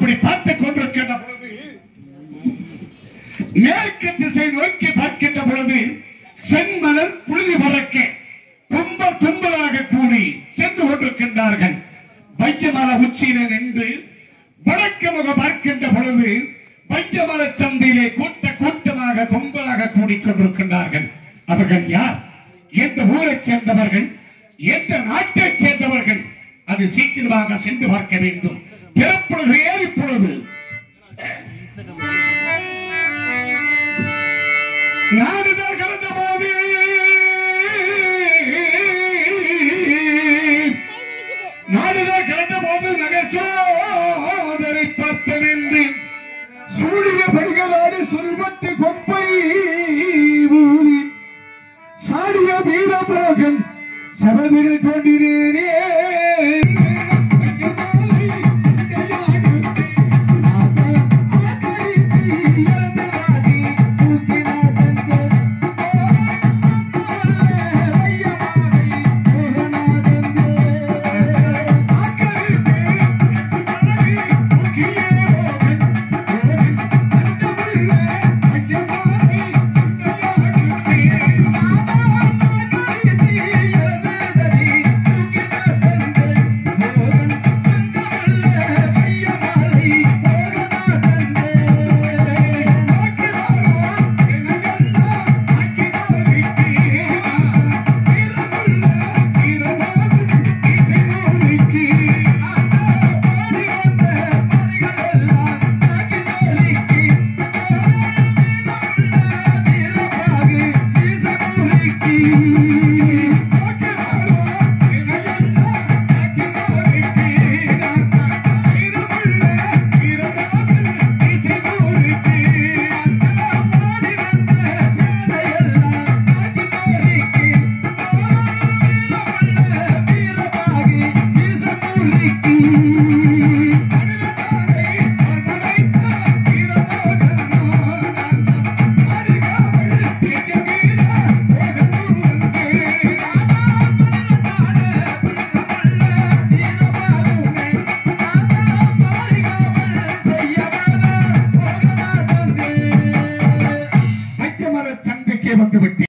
அப்படி பார்த்துக் கொண்டிருக்கின்ற பொழுது மேற்கு திசை நோக்கி பார்க்கின்ற பொழுது செம்மலர் புழுதி பறக்க கும்பல் கும்பலாக கூடி சென்று கொண்டிருக்கின்றார்கள் வையமல உச்சியில நின்று வடக்கு முகம் பார்க்கின்ற பொழுது வையமல சந்தையிலே கூட்ட கூட்டமாக கும்பலாக கூடிக்கொண்டிருக்கின்றார்கள் அவர்கள் யார் எந்த ஊரைச் சேர்ந்தவர்கள் எந்த நாட்டைச் சேர்ந்தவர்கள் அது சீக்கிரமாக சென்று பார்க்க வேண்டும் பிறப்பொழுது ஏறி பொழுது நாடுதல் கடந்த போது நாடுதல் கடந்த போது நகைச்சோதரை பார்ப்பன் என்று சூழிய படிகளாடு சொல்வத்து கொம்பை ஊறி சாடிய வீரபோகன் சபதிகள் தோன்றினேனே வைக்கமர சந்தைக்கே வந்துவிட்டேன்